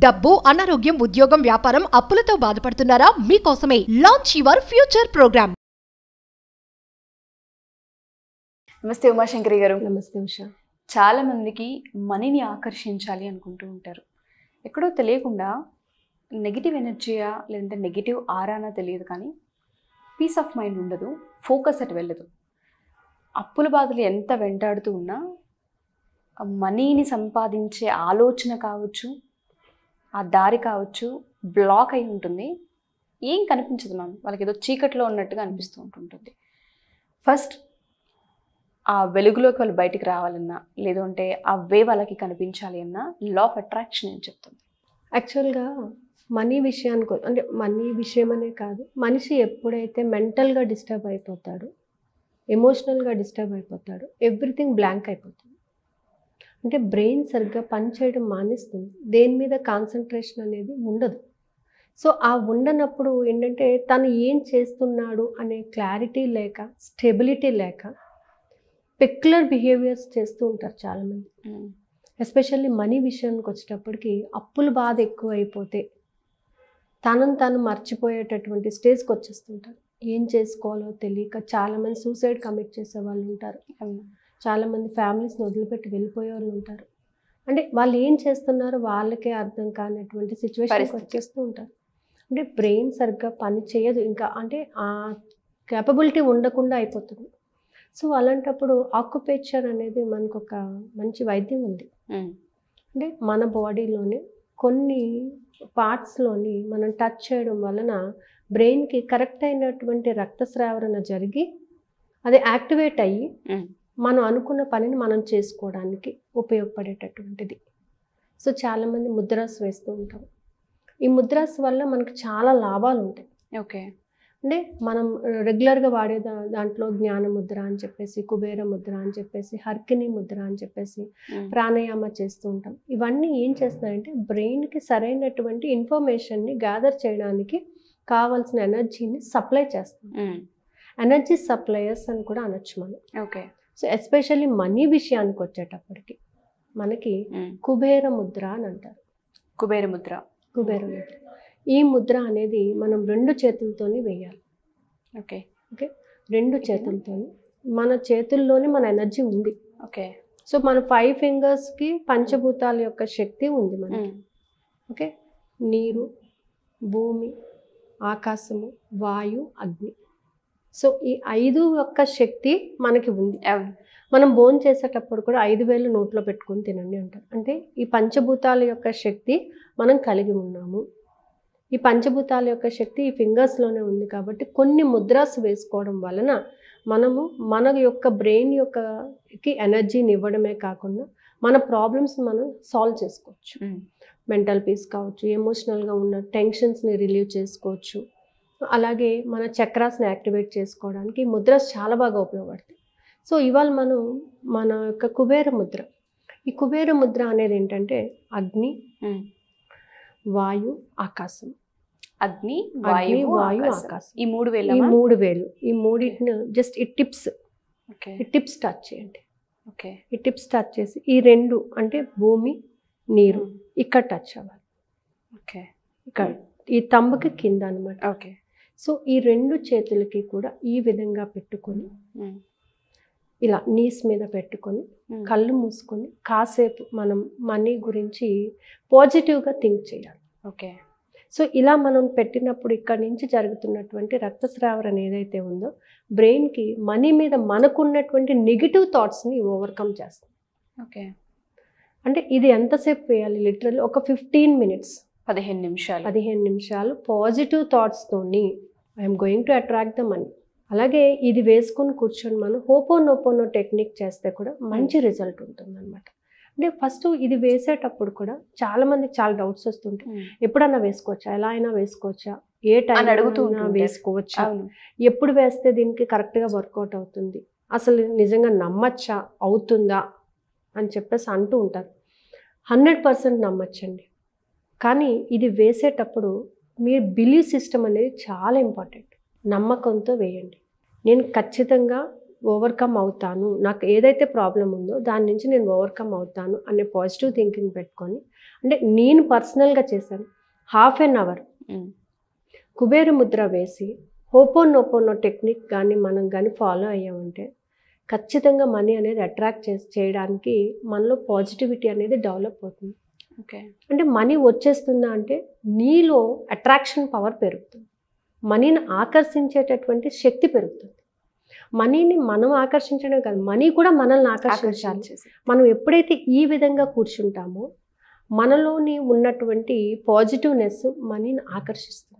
డబ్బు అనారోగ్యం ఉద్యోగం వ్యాపారం అప్పులతో బాధపడుతున్నారా మీకోసమే లాంచ్ యువర్ ఫ్యూచర్ ప్రోగ్రామ్ నమస్తే ఉమాశంకరి గారు నమస్తే ఉషా చాలా మందికి మనీని ఆకర్షించాలి అనుకుంటూ ఉంటారు ఎక్కడో తెలియకుండా నెగిటివ్ ఎనర్జీయా లేదంటే నెగిటివ్ ఆరానా తెలియదు కానీ పీస్ ఆఫ్ మైండ్ ఉండదు ఫోకస్ అటు వెళ్ళదు అప్పుల బాధలు ఎంత వెంటాడుతూ ఉన్నా ఆ మనీని సంపాదించే ఆలోచన కావచ్చు ఆ దారి కావచ్చు బ్లాక్ అయి ఉంటుంది ఏం కనిపించదు మ్యామ్ వాళ్ళకి ఏదో చీకట్లో ఉన్నట్టుగా అనిపిస్తూ ఉంటుంటుంది ఫస్ట్ ఆ వెలుగులోకి వాళ్ళు బయటికి రావాలన్నా లేదంటే ఆ వే వాళ్ళకి కనిపించాలి అన్నా లా ఆఫ్ అట్రాక్షన్ అని చెప్తుంది యాక్చువల్గా మనీ విషయానికి వ- అంటే మనీ విషయం అనే కాదు మనిషి ఎప్పుడైతే మెంటల్గా డిస్టర్బ్ అయిపోతాడో ఎమోషనల్గా డిస్టర్బ్ అయిపోతాడో ఎవ్రీథింగ్ బ్లాంక్ అయిపోతుంది అంటే బ్రెయిన్ సరిగ్గా పనిచేయడం మానేస్తుంది దేని మీద కాన్సన్ట్రేషన్ అనేది ఉండదు సో ఆ ఉండనప్పుడు ఏంటంటే తను ఏం చేస్తున్నాడు అనే క్లారిటీ లేక స్టెబిలిటీ లేక పెక్యులర్ బిహేవియర్స్ చేస్తూ ఉంటారు చాలామంది ఎస్పెషల్లీ మనీ విషయానికి వచ్చేటప్పటికి అప్పుల బాధ ఎక్కువ అయిపోతే తనను తాను మర్చిపోయేటటువంటి స్టేజ్కి వచ్చేస్తుంటారు ఏం చేసుకోవాలో తెలియక చాలామంది సూసైడ్ కమిట్ చేసే వాళ్ళు ఉంటారు చాలామంది ఫ్యామిలీస్ని వదిలిపెట్టి వెళ్ళిపోయే వాళ్ళు ఉంటారు అంటే వాళ్ళు ఏం చేస్తున్నారో వాళ్ళకే అర్థం కానటువంటి సిచ్యువేషన్కి పరిస్థితి. వచ్చేస్తూ ఉంటారు అంటే బ్రెయిన్ సరిగ్గా పని చేయదు ఇంకా అంటే ఆ కేపబిలిటీ ఉండకుండా అయిపోతుంది సో అలాంటప్పుడు ఆక్యుపేచర్ అనేది మనకు ఒక మంచి వైద్యం ఉంది అంటే మన బాడీలోని కొన్ని పార్ట్స్లోని మనం టచ్ చేయడం వలన బ్రెయిన్కి కరెక్ట్ అయినటువంటి రక్తస్రావరణ జరిగి అది యాక్టివేట్ అయ్యి మనం అనుకున్న పనిని మనం చేసుకోవడానికి ఉపయోగపడేటటువంటిది సో చాలామంది ముద్రాస్ వేస్తూ ఉంటాం ఈ ముద్రాస్ వల్ల మనకు చాలా లాభాలు ఉంటాయి ఓకే అంటే మనం రెగ్యులర్గా వాడే దా దాంట్లో జ్ఞాన ముద్ర అని చెప్పేసి కుబేర ముద్ర అని చెప్పేసి హర్కిని ముద్ర అని చెప్పేసి ప్రాణాయామ చేస్తూ ఉంటాం ఇవన్నీ ఏం చేస్తున్నాయంటే బ్రెయిన్కి సరైనటువంటి ఇన్ఫర్మేషన్ని గ్యాదర్ చేయడానికి కావాల్సిన ఎనర్జీని సప్లై చేస్తాం ఎనర్జీ సప్లయర్స్ అని కూడా అనొచ్చు మనం ఓకే సో ఎస్పెషల్లీ మనీ విషయానికి వచ్చేటప్పటికి మనకి కుబేర ముద్ర అని అంటారు కుబేర ముద్ర కుబేర ముద్ర ఈ ముద్ర అనేది మనం రెండు చేతులతోని వేయాలి ఓకే రెండు చేతులతోని మన చేతుల్లోనే మన ఎనర్జీ ఉంది ఓకే సో మన ఫైవ్ ఫింగర్స్కి పంచభూతాల యొక్క శక్తి ఉంది మనకి ఓకే నీరు భూమి ఆకాశము వాయు అగ్ని సో ఈ ఐదు యొక్క శక్తి మనకి ఉంది అవును మనం భోజనం చేసేటప్పుడు కూడా ఐదు వేలు నోట్లో పెట్టుకొని తినండి అంటారు అంటే ఈ పంచభూతాల యొక్క శక్తి మనం కలిగి ఉన్నాము ఈ పంచభూతాల యొక్క శక్తి ఈ ఫింగర్స్లోనే ఉంది కాబట్టి కొన్ని ముద్రాస్ వేసుకోవడం వలన మనము మన యొక్క బ్రెయిన్ యొక్కకి ఎనర్జీని ఇవ్వడమే కాకుండా మన ప్రాబ్లమ్స్ మనం సాల్వ్ చేసుకోవచ్చు మెంటల్ పీస్ కావచ్చు ఎమోషనల్గా ఉన్న టెన్షన్స్ని రిలీవ్ చేసుకోవచ్చు అలాగే మన చక్రాస్ని యాక్టివేట్ చేసుకోవడానికి ఈ ముద్రస్ చాలా బాగా ఉపయోగపడతాయి సో ఇవాళ మనం మన యొక్క కుబేర ముద్ర ఈ కుబేర ముద్ర అనేది ఏంటంటే అగ్ని వాయు ఆకాశం అగ్ని అగ్ని వాయువు వాయు ఆకాశం ఆకాశం ఈ మూడు ఈ వేల మూడు వేలు ఈ మూడింటిని జస్ట్ ఈ టిప్స్ ఓకే ఈ టిప్స్ టచ్ చేయండి ఓకే ఈ టిప్స్ టచ్ చేసి ఈ రెండు అంటే భూమి నీరు ఇక్కడ టచ్ అవ్వాలి ఓకే ఇక్కడ ఈ తంబకి కింద అనమాట ఓకే సో ఈ రెండు చేతులకి కూడా ఈ విధంగా పెట్టుకొని ఇలా నీస్ మీద పెట్టుకొని కళ్ళు మూసుకొని కాసేపు మనం మనీ గురించి పాజిటివ్గా థింక్ చేయాలి ఓకే సో ఇలా మనం పెట్టినప్పుడు ఇక్కడ నుంచి జరుగుతున్నటువంటి రక్తస్రావరణ ఏదైతే ఉందో బ్రెయిన్కి మనీ మీద మనకున్నటువంటి నెగిటివ్ థాట్స్ని ఓవర్కమ్ చేస్తుంది ఓకే అంటే ఇది ఎంతసేపు వేయాలి లిటరల్ ఒక ఫిఫ్టీన్ మినిట్స్ పదిహేను నిమిషాలు పదిహేను నిమిషాలు పాజిటివ్ థాట్స్తోని I'm going to attract the money అలాగే ఇది వేసుకొని కూర్చొని మనం హోపో నోపోనో టెక్నిక్ చేస్తే కూడా మంచి రిజల్ట్ ఉంటుంది అనమాట అంటే ఫస్ట్ ఇది వేసేటప్పుడు కూడా చాలా మందికి చాలా డౌట్స్ వస్తుంటాయి ఎప్పుడన్నా వేసుకోవచ్చా ఎలా అయినా వేసుకోవచ్చా ఏ టైం అని అడుగుతూ ఉంటుంటారు. వేసుకోవచ్చా అవును ఎప్పుడు వేస్తే దీనికి కరెక్ట్గా వర్కౌట్ అవుతుంది అసలు నిజంగా నమ్మచ్చా అవుతుందా అని చెప్పేసి అంటూ ఉంటారు హండ్రెడ్ పర్సెంట్ నమ్మచ్చండి కానీ ఇది వేసేటప్పుడు మీ బిలీవ్ సిస్టమ్ అనేది చాలా ఇంపార్టెంట్ నమ్మకంతో వేయండి నేను ఖచ్చితంగా ఓవర్కమ్ అవుతాను నాకు ఏదైతే ప్రాబ్లం ఉందో దాని నుంచి నేను ఓవర్కమ్ అవుతాను అనే పాజిటివ్ థింకింగ్ పెట్టుకొని అంటే నేను పర్సనల్గా చేశాను half an hour hmm. Kubera mudra వేసి హోపోనోపోనో టెక్నిక్ కానీ మనం కానీ ఫాలో అయ్యామంటే ఖచ్చితంగా మనీ అనేది అట్రాక్ట్ చేసి చేయడానికి మనలో పాజిటివిటీ అనేది డెవలప్ అవుతుంది ఓకే అంటే మనీ వచ్చేస్తుందా అంటే నీలో అట్రాక్షన్ పవర్ పెరుగుతుంది మనీని ఆకర్షించేటటువంటి శక్తి పెరుగుతుంది మనీని మనం ఆకర్షించడం కాదు మనీ కూడా మనల్ని ఆకర్షించాలి ఆకర్షించేసి మనం ఎప్పుడైతే ఈ విధంగా కూర్చుంటామో మనలోని ఉన్నటువంటి పాజిటివ్నెస్ మనీని ఆకర్షిస్తుంది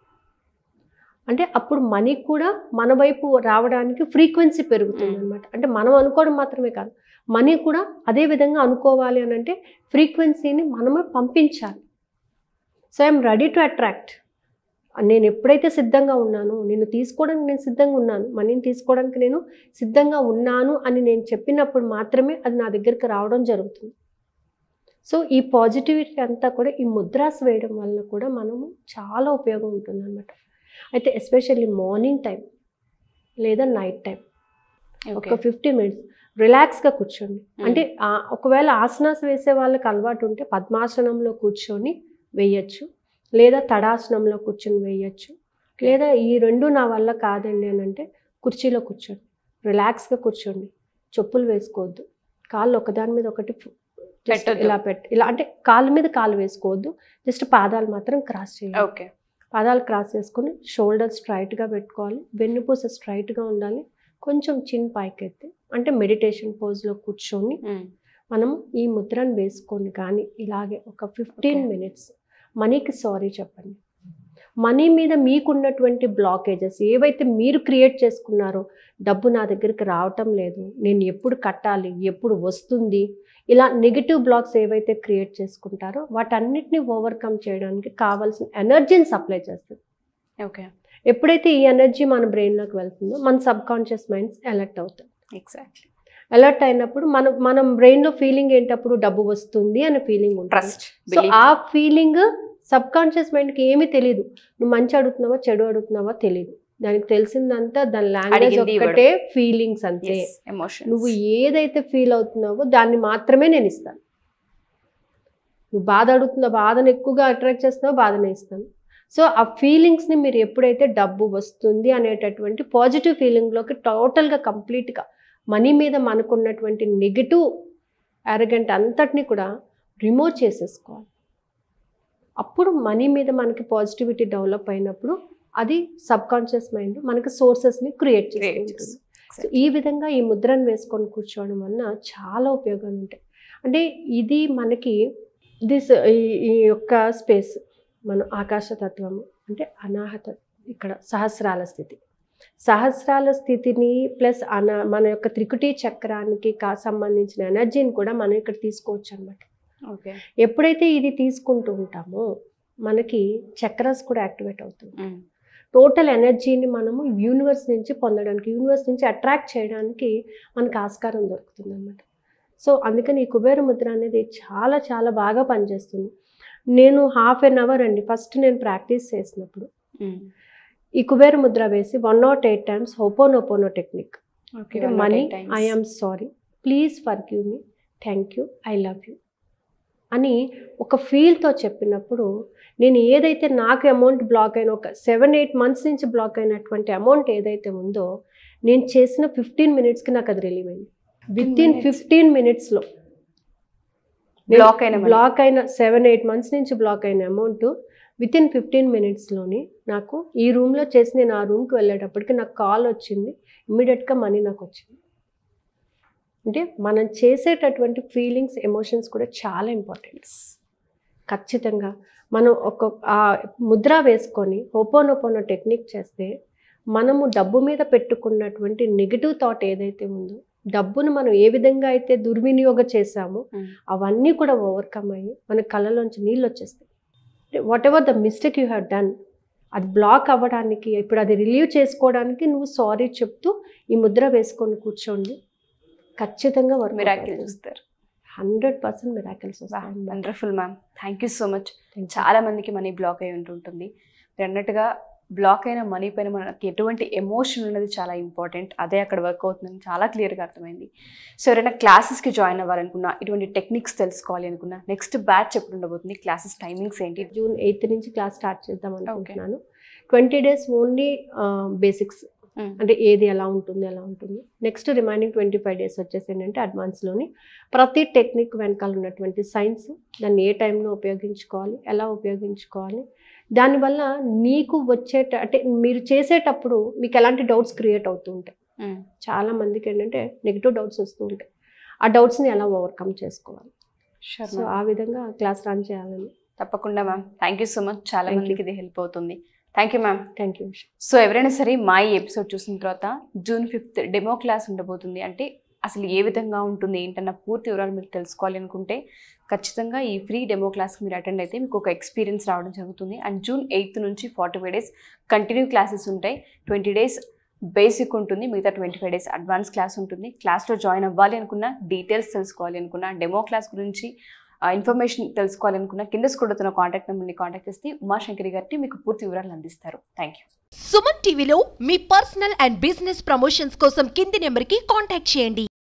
అంటే అప్పుడు మనీ కూడా మన వైపు రావడానికి ఫ్రీక్వెన్సీ పెరుగుతుంది Mm. అనమాట అంటే మనం అనుకోవడం మాత్రమే కాదు మనీ కూడా అదే విధంగా అనుకోవాలి అని అంటే ఫ్రీక్వెన్సీని మనమే పంపించాలి so I'm ready to attract నేను ఎప్పుడైతే సిద్ధంగా ఉన్నానో నేను తీసుకోవడానికి నేను సిద్ధంగా ఉన్నాను మనీని తీసుకోవడానికి నేను సిద్ధంగా ఉన్నాను అని నేను చెప్పినప్పుడు మాత్రమే అది నా దగ్గరికి రావడం జరుగుతుంది సో ఈ పాజిటివిటీ అంతా కూడా ఈ ముద్రాస్ వేయడం వలన కూడా మనము చాలా ఉపయోగం ఉంటుంది అనమాట అయితే ఎస్పెషల్లీ మార్నింగ్ టైం లేదా నైట్ టైం ఓకే ఒక ఫిఫ్టీ మినిట్స్ రిలాక్స్గా కూర్చోండి అంటే ఆ- ఒకవేళ ఆసనాస్ వేసే వాళ్ళకి అలవాటు ఉంటే పద్మాసనంలో కూర్చొని వేయచ్చు లేదా తడాసనంలో కూర్చొని వేయచ్చు లేదా ఈ రెండు నా వల్ల కాదండి అని అంటే కుర్చీలో కూర్చోండి రిలాక్స్గా కూర్చోండి చెప్పులు వేసుకోవద్దు కాళ్ళు ఒకదాని మీద ఒకటి just పెట్టొద్దు. ఇలా పెట్టి ఇలా అంటే కాళ్ళ మీద కాళ్ళు వేసుకోవద్దు జస్ట్ పాదాలు మాత్రం క్రాస్ చేయాలి ఓకే పాదాలు క్రాస్ చేసుకొని షోల్డర్ స్ట్రైట్గా పెట్టుకోవాలి వెన్నుపూస స్ట్రైట్గా ఉండాలి కొంచెం చిన్ పైకెత్తి అంటే మెడిటేషన్ పోజ్లో కూర్చొని మ్మ్. మనం ఈ ముద్రను వేసుకొని కానీ ఇలాగే ఒక ఫిఫ్టీన్ Okay. మినిట్స్ మనీకి సారీ చెప్పండి మనీ మీద మీకున్నటువంటి బ్లాకేజెస్ ఏవైతే మీరు క్రియేట్ చేసుకున్నారో డబ్బు నా దగ్గరికి రావటం లేదు నేను ఎప్పుడు కట్టాలి ఎప్పుడు వస్తుంది ఇలా నెగిటివ్ బ్లాక్స్ ఏవైతే క్రియేట్ చేసుకుంటారో వాటన్నిటిని ఓవర్కమ్ చేయడానికి కావాల్సిన ఎనర్జీని సప్లై చేస్తుంది ఓకే ఎప్పుడైతే ఈ ఎనర్జీ మన బ్రెయిన్లోకి వెళ్తుందో మన సబ్ కాన్షియస్ మైండ్స్ అలర్ట్ అవుతాయి ఎగ్జాక్ట్లీ అలర్ట్ అయినప్పుడు మనం మనం బ్రెయిన్లో ఫీలింగ్ ఏంటప్పుడు డబ్బు వస్తుంది అనే ఫీలింగ్ ఉంటుంది ట్రస్ట్ సో ఆ ఫీలింగ్ సబ్ కాన్షియస్ మైండ్కి ఏమీ తెలియదు నువ్వు మంచి అడుగుతున్నావా చెడు అడుగుతున్నావా తెలియదు దానికి తెలిసిందంతా దాని లాంగ్వేజ్ అడిగింది ఇవ్వడం. ఒక్కటే ఫీలింగ్స్ అంతే ఎమోషన్ నువ్వు ఏదైతే ఫీల్ అవుతున్నావో దాన్ని మాత్రమే నేను ఇస్తాను నువ్వు బాధ అడుగుతున్నా బాధను ఎక్కువగా అట్రాక్ట్ చేస్తున్నావో బాధనే ఇస్తాను సో ఆ ఫీలింగ్స్ని మీరు ఎప్పుడైతే డబ్బు వస్తుంది అనేటటువంటి పాజిటివ్ ఫీలింగ్లోకి టోటల్గా కంప్లీట్గా మనీ మీద మనకున్నటువంటి నెగిటివ్ అరగంట అంతటిని కూడా రిమూవ్ చేసేసుకోవాలి అప్పుడు మనీ మీద మనకి పాజిటివిటీ డెవలప్ అయినప్పుడు అది సబ్ కాన్షియస్ మైండ్ మనకి సోర్సెస్ని క్రియేట్ చేస్తుంది సో ఈ విధంగా ఈ ముద్రను వేసుకొని కూర్చోవడం వలన చాలా ఉపయోగాలు ఉంటాయి అంటే ఇది మనకి దిస్ ఈ యొక్క స్పేస్ మన ఆకాశతత్వము అంటే అనాహత ఇక్కడ సహస్రాల స్థితి సహస్రాల స్థితిని ప్లస్ అన మన యొక్క త్రికుటి చక్రానికి కా సంబంధించిన ఎనర్జీని కూడా మనం ఇక్కడ తీసుకోవచ్చు అనమాట ఓకే ఎప్పుడైతే ఇది తీసుకుంటూ ఉంటామో మనకి చక్రాస్ కూడా యాక్టివేట్ అవుతుంది టోటల్ ఎనర్జీని మనము యూనివర్స్ నుంచి పొందడానికి యూనివర్స్ నుంచి అట్రాక్ట్ చేయడానికి మనకు ఆస్కారం దొరుకుతుంది అనమాట సో అందుకని ఈ కుబేర ముద్ర అనేది చాలా చాలా బాగా పనిచేస్తుంది నేను హాఫ్ ఎన్ అవర్ అండి ఫస్ట్ నేను ప్రాక్టీస్ చేసినప్పుడు ఈ కుబేర ముద్ర వేసి one not eight times Ho'oponopono technique okay అంటే money I am sorry please forgive me thank you I love you అని ఒక ఫీల్తో చెప్పినప్పుడు నేను ఏదైతే నాకు అమౌంట్ బ్లాక్ అయిన ఒక సెవెన్ ఎయిట్ మంత్స్ నుంచి బ్లాక్ అయినటువంటి అమౌంట్ ఏదైతే ఉందో నేను చేసిన ఫిఫ్టీన్ మినిట్స్కి నాకు అది రిలీవ్ అయింది విత్ ఇన్ minutes. ఫిఫ్టీన్ మినిట్స్లో బ్లాక్ అయిన money. బ్లాక్ అయిన సెవెన్ ఎయిట్ మంత్స్ నుంచి బ్లాక్ అయిన అమౌంట్ విత్ ఇన్ ఫిఫ్టీన్ మినిట్స్లోని నాకు ఈ రూమ్లో చేసి నేను ఆ రూమ్కి వెళ్ళేటప్పటికి నాకు కాల్ వచ్చింది ఇమ్మీడియట్గా మనీ నాకు వచ్చింది అంటే మనం చేసేటటువంటి ఫీలింగ్స్ ఎమోషన్స్ కూడా చాలా ఇంపార్టెంట్ ఖచ్చితంగా మనం ఒక ఆ ముద్ర వేసుకొని హోపోనోపోనో టెక్నిక్ చేస్తే మనము డబ్బు మీద పెట్టుకున్నటువంటి నెగిటివ్ థాట్ ఏదైతే ఉందో డబ్బును మనం ఏ విధంగా అయితే దుర్వినియోగ చేశామో Mm. అవన్నీ కూడా ఓవర్కమ్ అయ్యి మన కళ్ళలోంచి నీళ్ళు వచ్చేస్తాయి whatever the mistake you have done అది బ్లాక్ అవ్వడానికి ఇప్పుడు అది రిలీవ్ చేసుకోవడానికి నువ్వు సారీ చెప్తూ ఈ ముద్ర వేసుకొని కూర్చోండి ఖచ్చితంగా మిరాకిల్ చూస్తారు హండ్రెడ్ పర్సెంట్ మిరాకిల్స్ వస్తాయి wonderful ma'am thank you so much చాలా మందికి మనీ బ్లాక్ అయి ఉంటుంటుంది మీరు అన్నట్టుగా బ్లాక్ అయిన మనీ పైన మనకి ఎటువంటి ఎమోషన్ అనేది చాలా ఇంపార్టెంట్ అదే అక్కడ వర్క్ అవుతుందని చాలా క్లియర్గా అర్థమైంది సో ఎవరైనా క్లాసెస్కి జాయిన్ అవ్వాలనుకున్నా ఇటువంటి టెక్నిక్స్ తెలుసుకోవాలి అనుకున్నా నెక్స్ట్ బ్యాచ్ ఎప్పుడు ఉండబోతుంది క్లాసెస్ టైమింగ్స్ ఏంటి జూన్ ఎయిత్ నుంచి క్లాస్ స్టార్ట్ చేద్దాం అనుకుంటున్నాను twenty days only basics Mm. అంటే ఏది ఎలా ఉంటుంది ఎలా ఉంటుంది next remaining twenty five days వచ్చేసి ఏంటంటే అడ్వాన్స్లోని ప్రతి టెక్నిక్ వెనకాల ఉన్నటువంటి సైన్స్ దాన్ని ఏ టైంలో ఉపయోగించుకోవాలి ఎలా ఉపయోగించుకోవాలి దానివల్ల నీకు వచ్చేట అంటే మీరు చేసేటప్పుడు మీకు ఎలాంటి డౌట్స్ క్రియేట్ అవుతూ ఉంటాయి మ్మ్. చాలా మందికి ఏంటంటే నెగిటివ్ డౌట్స్ వస్తూ ఉంటాయి ఆ డౌట్స్ని ఎలా ఓవర్కమ్ చేసుకోవాలి Sure, సో ma'am. ఆ విధంగా క్లాస్ రన్ చేయాలని తప్పకుండా ma'am thank you so much చాలా Thank you. మందికి ఇది హెల్ప్ అవుతుంది thank you ma'am thank you so ఎవరైనా సరే మా ఈ ఎపిసోడ్ చూసిన తర్వాత జూన్ ఫిఫ్త్ డెమో క్లాస్ ఉండబోతుంది అంటే అసలు ఏ విధంగా ఉంటుంది ఏంటన్న పూర్తి వివరాలు మీరు తెలుసుకోవాలి అనుకుంటే ఖచ్చితంగా ఈ ఫ్రీ డెమో క్లాస్కి మీరు అటెండ్ అయితే మీకు ఒక ఎక్స్పీరియన్స్ రావడం జరుగుతుంది అండ్ జూన్ ఎయిత్ నుంచి forty five days continue classes ఉంటాయి ట్వంటీ డేస్ బేసిక్ ఉంటుంది మిగతా twenty five days advance class ఉంటుంది క్లాస్లో జాయిన్ అవ్వాలి అనుకున్న డీటెయిల్స్ తెలుసుకోవాలి అనుకున్న డెమో క్లాస్ గురించి ఇన్ఫర్మేషన్ తెలుసుకోవాలి అనుకున్న కింద స్కూడుతున్న కాంటాక్ట్ నెంబర్ని కాంటాక్ట్ చేస్తే ఉమాశంకరి గారికి మీకు పూర్తి వివరాలు అందిస్తారు థ్యాంక్ యూ సుమన్ టీవీలో మీ పర్సనల్ అండ్ బిజినెస్ ప్రమోషన్స్ కోసం కింది నెంబర్కి కాంటాక్ట్ చేయండి